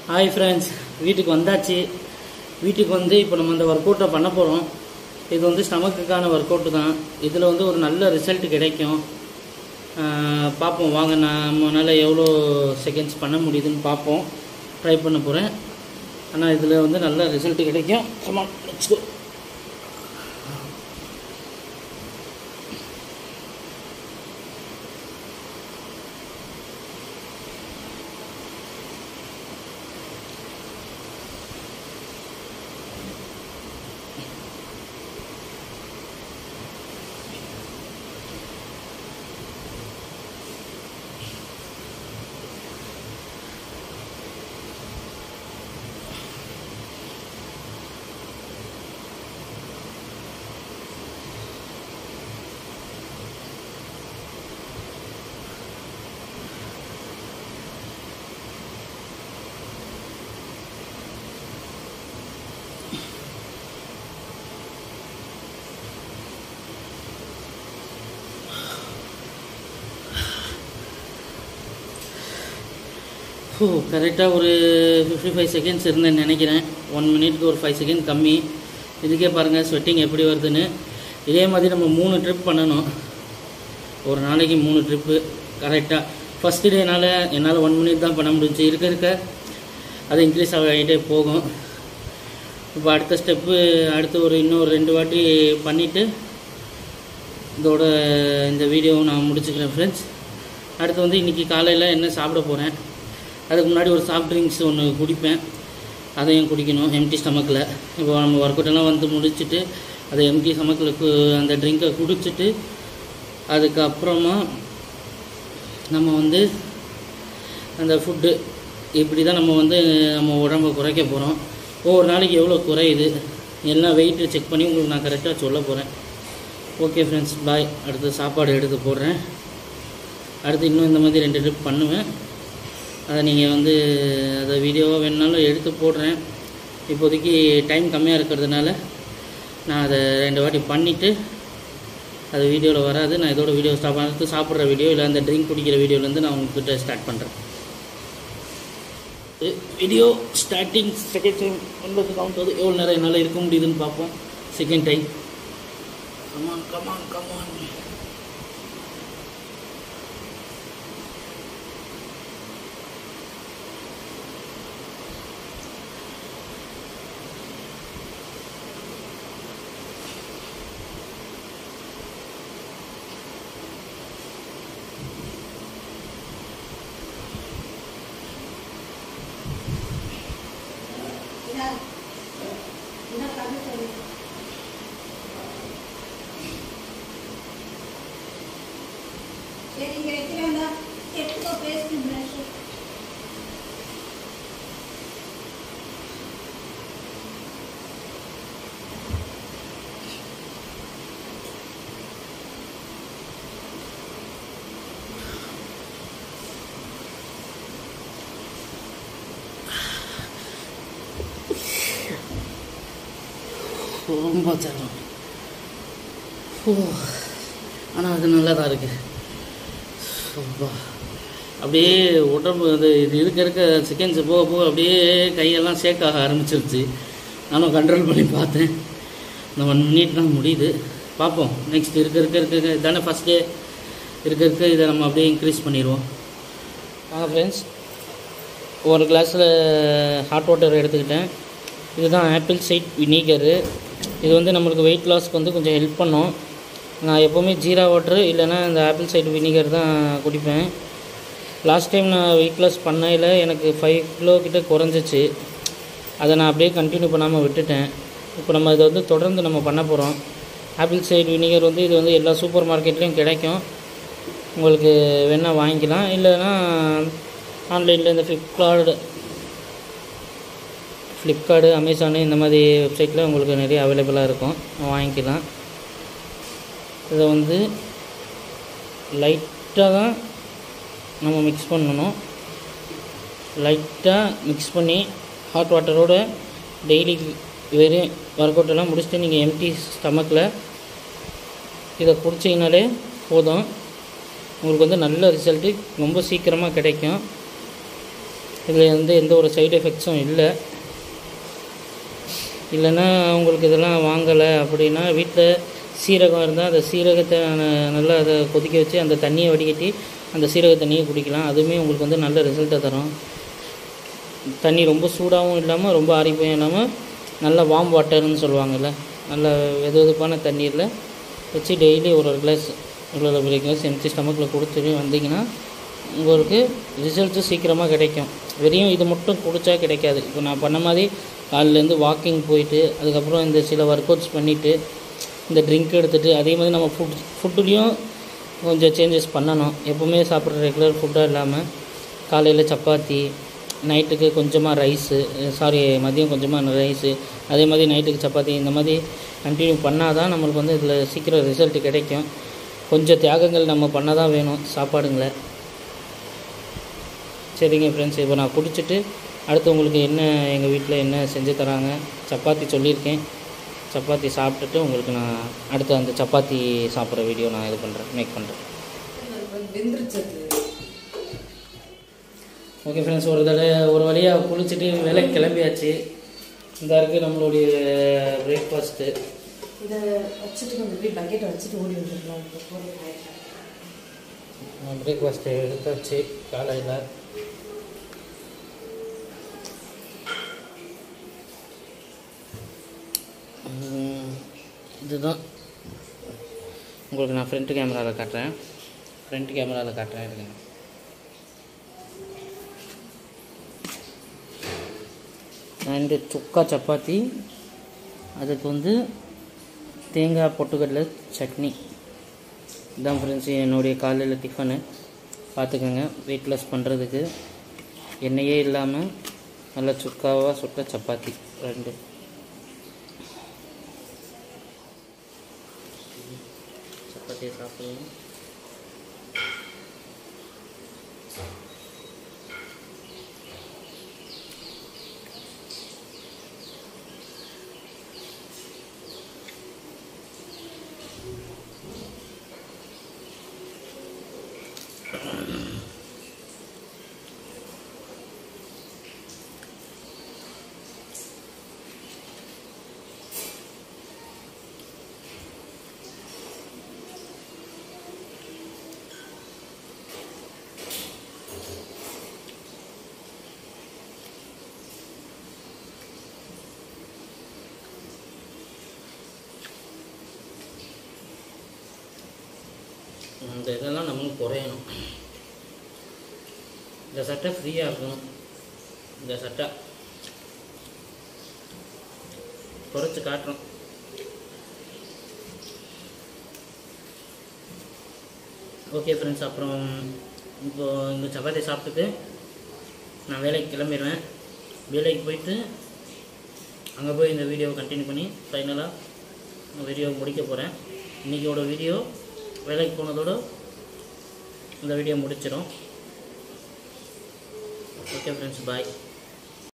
Hi friends வீட்டுக்கு வந்தாச்சு வீட்டுக்கு வந்து இப்போ நம்ம இந்த ஒர்க் அவுட்டை பண்ண போகிறோம் இது வந்து ஸ்டமக்குக்கான ஒர்க் அவுட்டு தான் இதில் வந்து ஒரு நல்ல ரிசல்ட் கிடைக்கும் ஆஹ் பார்ப்போம் வாங்க நம்மளால் எவ்வளோ செகண்ட்ஸ் பண்ண முடியுதுன்னு பார்ப்போம் ட்ரை பண்ண போகிறேன் ஆனால் இதில் வந்து நல்ல ரிசல்ட் கிடைக்கும் சும்மா லெட்ஸ் கோ ஓ கரெக்டாக ஒரு ஃபிஃப்டி ஃபைவ் செகண்ட்ஸ் இருந்தேன்னு நினைக்கிறேன் ஒன் மினிட்க்கு ஒரு ஃபைவ் செகண்ட் கம்மி இதுக்கே பாருங்கள் ஸ்வெட்டிங் எப்படி வருதுன்னு இதே மாதிரி நம்ம மூணு ட்ரிப் பண்ணணும் ஒரு நாளைக்கு மூணு ட்ரிப்பு கரெக்டாக ஃபஸ்ட்டு டேனால் என்னால் ஒன் மினிட் தான் பண்ண முடிஞ்சுச்சு இருக்க இருக்க அது இன்க்ரீஸ் ஆகிட்டே போகும் இப்போ அடுத்த ஸ்டெப்பு அடுத்து ஒரு இன்னொரு ரெண்டு வாட்டி பண்ணிவிட்டு இதோட இந்த வீடியோவை நான் முடிச்சுக்கிறேன் ஃப்ரெண்ட்ஸ் அடுத்து வந்து இன்றைக்கி காலையில் என்ன சாப்பிட போகிறேன் அதுக்கு முன்னாடி ஒரு சாஃப்ட் ட்ரிங்க்ஸ் ஒன்று குடிப்பேன் அதையும் குடிக்கணும் எம்டி ஸ்டமக்கில் இப்போ நம்ம ஒர்க் அவுட் எல்லாம் வந்து முடிச்சுட்டு அதை எம்டி ஸ்டமக்கில் அந்த ட்ரிங்கை குடிச்சிட்டு அதுக்கப்புறமா நம்ம வந்து அந்த ஃபுட்டு இப்படி தான் நம்ம வந்து நம்ம உடம்பை குறைக்க போகிறோம் ஒவ்வொரு நாளைக்கு எவ்வளோ குறையுது எல்லாம் வெயிட்டு செக் பண்ணி உங்களுக்கு நான் கரெக்டாக சொல்ல போகிறேன் ஓகே ஃப்ரெண்ட்ஸ் பாய் அடுத்து சாப்பாடு எடுத்து போடுறேன் அடுத்து இன்னும் இந்த மாதிரி ரெண்டு ட்ரிப் பண்ணுவேன் அதை நீங்கள் வந்து அதை வீடியோவாக வேணுனாலும் எடுத்து போடுறேன் இப்போதைக்கு டைம் கம்மியாக இருக்கிறதுனால நான் அதை ரெண்டு வாட்டி பண்ணிவிட்டு அது வீடியோவில் வராது நான் இதோட வீடியோ ஸ்டாப் பண்ணுறது சாப்பிட்ற வீடியோ இல்லை அந்த ட்ரிங்க் குடிக்கிற வீடியோலேருந்து நான் உங்ககிட்ட ஸ்டார்ட் பண்ணுறேன் வீடியோ ஸ்டார்டிங் செகண்ட் டைம் ஒன்பது கவுண்ட் வந்து எவ்வளோ நேரம் என்னால் இருக்க முடியுதுன்னு பார்ப்போம் second time come on come on come on சரி இங்க வைக்கிறேன்டா எடுத்துக்கோ பேஸ்ட் ப்ரஷ் ரொம்ப தரும் ஓ ஆனால் அது நல்லா தான் இருக்குது அப்பா. அப்படியே உடம்பு அது இது இருக்க இருக்க செகண்ட்ஸ் போக போக அப்படியே கையெல்லாம் ஷேக் ஆக ஆரம்பிச்சிருச்சு நானும் கண்ட்ரோல் பண்ணி பார்த்தேன் இந்த ஒன் மினிட் தான் முடியுது பார்ப்போம் நெக்ஸ்ட் இருக்க இருக்க இருக்க இருக்க இதானே ஃபஸ்ட் டே இருக்க இருக்க இதை நம்ம அப்படியே இன்க்ரீஸ் பண்ணிடுவோம் வாங்க ஃப்ரெண்ட்ஸ் ஒரு கிளாஸில் ஹாட் வாட்டர் எடுத்துக்கிட்டேன் இதுதான் ஆப்பிள் சைட் வினிகரு இது வந்து நம்மளுக்கு வெயிட் லாஸ்க்கு வந்து கொஞ்சம் ஹெல்ப் பண்ணும் நான் எப்போவுமே ஜீரா வாட்ரு இல்லைன்னா இந்த ஆப்பிள் சைடு வினிகர் தான் குடிப்பேன் லாஸ்ட் டைம் நான் வெயிட் லாஸ் பண்ணையில் எனக்கு ஃபைவ் கிலோ கிட்ட குறைஞ்சிச்சு அதை நான் அப்படியே கண்டினியூ பண்ணாமல் விட்டுட்டேன் இப்போ நம்ம இதை வந்து தொடர்ந்து நம்ம பண்ண போகிறோம் ஆப்பிள் சைடு வினிகர் வந்து இது வந்து எல்லா சூப்பர் மார்க்கெட்லேயும் கிடைக்கும் உங்களுக்கு வேணால் வாங்கிக்கலாம் இல்லைன்னா ஆன்லைனில் இந்த ஃப்ளிப்கார்டு ஃப்ளிப்கார்டு அமேசானு இந்த மாதிரி வெப்சைட்டில் உங்களுக்கு நிறைய அவைலபிளாக இருக்கும் வாங்கிக்கலாம் இதை வந்து லைட்டாக தான் நம்ம மிக்ஸ் பண்ணணும் லைட்டாக மிக்ஸ் பண்ணி ஹாட் வாட்டரோட டெய்லி வெறும் ஒர்க் அவுட் எல்லாம் முடிச்சுட்டு நீங்கள் எம்டி ஸ்டமக்கில் இதை குடிச்சிங்கனாலே போதும் உங்களுக்கு வந்து நல்ல ரிசல்ட்டு ரொம்ப சீக்கிரமாக கிடைக்கும் இதில் வந்து எந்த ஒரு சைடு எஃபெக்ட்ஸும் இல்லை இல்லைன்னா உங்களுக்கு இதெல்லாம் வாங்கலை அப்படின்னா வீட்டில் சீரகம் இருந்தால் அந்த சீரகத்தை ந- நல்லா அதை கொதிக்க வச்சு அந்த தண்ணியை வடிகட்டி அந்த சீரக தண்ணியை குடிக்கலாம் அதுவுமே உங்களுக்கு வந்து நல்ல ரிசல்ட்டை தரும் தண்ணி ரொம்ப சூடாகவும் இல்லாமல் ரொம்ப ஆறிப்போயும் இல்லாமல் நல்ல வார்ம் வாட்டர்னு சொல்லுவாங்கள்ல நல்ல வெது வெதுப்பான தண்ணீரில் வச்சு டெய்லி ஒரு ஒரு கிளாஸ் இவ்வளோ பெரிய கிளாஸ் எம்டி ஸ்டமக்கில் கொடுத்துட்டு வந்தீங்கன்னா உங்களுக்கு ரிசல்ட்டும் சீக்கிரமாக கிடைக்கும் வெறும் இது மட்டும் குடித்தா கிடைக்காது இப்போ நான் பண்ண மாதிரி காலையிலேருந்து வாக்கிங் போயிட்டு அதுக்கப்புறம் இந்த சில ஒர்க் அவுட்ஸ் பண்ணிவிட்டு இந்த ட்ரிங்க் எடுத்துகிட்டு அதே மாதிரி நம்ம ஃபுட் ஃபுட்டுலேயும் கொஞ்சம் சேஞ்சஸ் பண்ணணும் எப்போவுமே சாப்பிட்ற ரெகுலர் ஃபுட்டாக இல்லாமல் காலையில் சப்பாத்தி நைட்டுக்கு கொஞ்சமாக ரைஸு சாரி மதியம் கொஞ்சமாக ரைஸு அதே மாதிரி நைட்டுக்கு சப்பாத்தி இந்த மாதிரி கண்டினியூ பண்ணால் தான் நம்மளுக்கு வந்து இதில் சீக்கிரம் ரிசல்ட் கிடைக்கும் கொஞ்சம் தியாகங்கள் நம்ம பண்ண தான் வேணும் சாப்பாடுங்களை சரிங்க ஃப்ரெண்ட்ஸ் இப்போ நான் குடிச்சிட்டு அடுத்து உங்களுக்கு என்ன எங்கள் வீட்டில் என்ன செஞ்சு தராங்க சப்பாத்தி சொல்லியிருக்கேன் சப்பாத்தி சாப்பிட்டுட்டு உங்களுக்கு நான் அடுத்து அந்த சப்பாத்தி சாப்பிட்ற வீடியோ நான் இது பண்ணுறேன் மேக் பண்ணுறேன் வெந்துருச்சது ஓகே ஃப்ரெண்ட்ஸ் ஒரு தடவை ஒரு வழியாக குளிச்சுட்டு வேலைக்கு கிளம்பியாச்சு இந்த இருக்குது நம்மளுடைய பிரேக்ஃபாஸ்ட்டு இதை வச்சுட்டு கொஞ்சம் போய் பக்கெட்டை வச்சுட்டு ஓடி வந்துடலாம் பிரேக்ஃபாஸ்ட்டு எடுத்தாச்சு காலையில் உம், இதுதான் உங்களுக்கு நான் ஃப்ரண்ட் கேமராவில் காட்டுறேன் ஃப்ரண்ட் கேமராவில் காட்டுறேன் இருங்க அண்டு சுக்கா சப்பாத்தி அதுக்கு வந்து தேங்காய் பொட்டுக்கடலை சட்னி இதான் ஃப்ரெண்ட்ஸ் என்னுடைய காலையில் டிஃபனு பார்த்துக்கோங்க வெயிட் லாஸ் பண்ணுறதுக்கு எண்ணெயே இல்லாமல் நல்லா சுக்காவாக சுட்ட சப்பாத்தி ரெண்டு சப்பாத்தியை சாப்பிடுவோம் இந்த இதெல்லாம் நம்மளுக்கு குறையணும் இந்த சட்டை ஃப்ரீயாக இருக்கணும் இந்த சட்டை குறைச்சி காட்டுறோம் ஓகே ஃப்ரெண்ட்ஸ் அப்புறம் இப்போ இந்த சப்பாத்தி சாப்பிட்டுட்டு நான் வேலைக்கு கிளம்பிடுவேன் வேலைக்கு போயிட்டு அங்கே போய் இந்த வீடியோவை கண்டினியூ பண்ணி ஃபைனலாக வீடியோ முடிக்க போகிறேன் இன்றைக்கியோட வீடியோ வேலைக்கு போனதோட இந்த வீடியோ முடிச்சிடும் ஓகே ஃப்ரெண்ட்ஸ் பாய்